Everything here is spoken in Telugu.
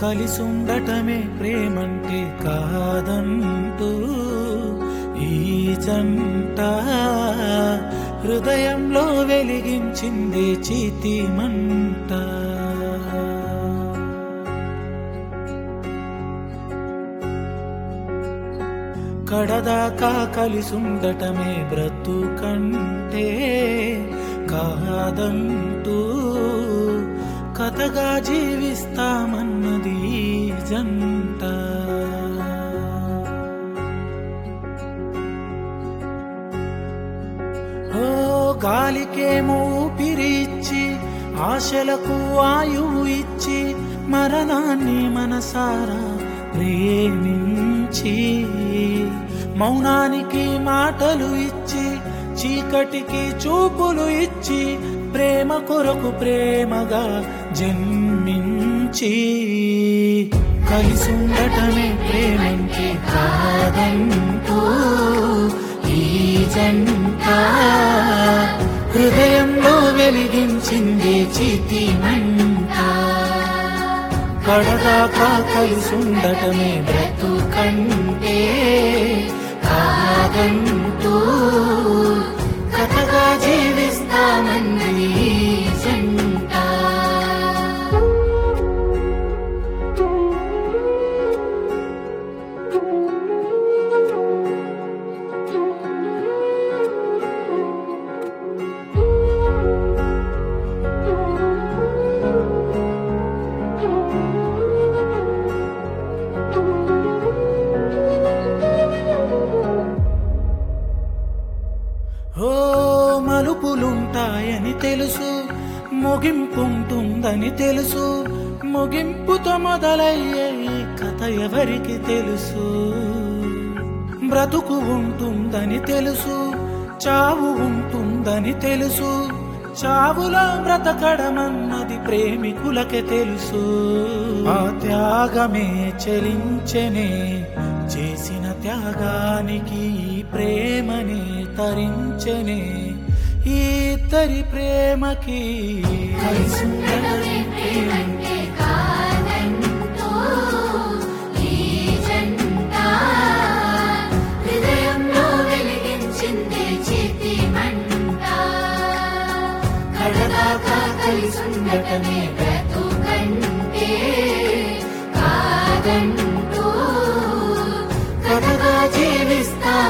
కలిసుండటమే ప్రేమంటే కాదంటూ ఈ జంట హృదయంలో వెలిగించింది చీతి మంట కడదాకా కలిసుండటమే బ్రతుకంటే కాదంటూ కథగా జీవిస్తామన్నది ఈ జంట ఓ గాలికేమో ఊపిరిచ్చి ఆశలకు ఆయువు ఇచ్చి మరణాన్ని మనసారా ప్రేమించి మౌనానికి మాటలు ఇచ్చి చీకటికి చూపులు ఇచ్చి ప్రేమ కొరకు ప్రేమగా జన్మించి కలిసుండటమే ప్రేమంటే కాదంటూ ఈ జంట హృదయంలో వెలిగించింది చితి మంట కడదాకా కలిసుండటమే బ్రతుకంటే కాదంటూ కథగా జీవిస్తామంది ఈ జంట ఓ మలుపులుంటాయని తెలుసు ముగింపుంటుందని తెలుసు ముగింపుతో మొదలయ్యే ఈ కథ ఎవరికి తెలుసు బ్రతుకు ఉంటుందని తెలుసు చావు ఉంటుందని తెలుసు చావులో బ్రతకడమన్నది ప్రేమికులకే తెలుసు ఆ త్యాగమే చలించెనే చేసిన త్యాగానికి ఈ ప్రేమనే తరించెనే ఈ ఇద్దరి ప్రేమకి కలిసుండటమే ప్రేమంటే కాదంటూ ఈ జంట హృదయంలో వెలిగించింది చితి మంట కడదాకా కలిసుండటమే బ్రతుకంటే కాదంటూ కథగా జీవిస్తా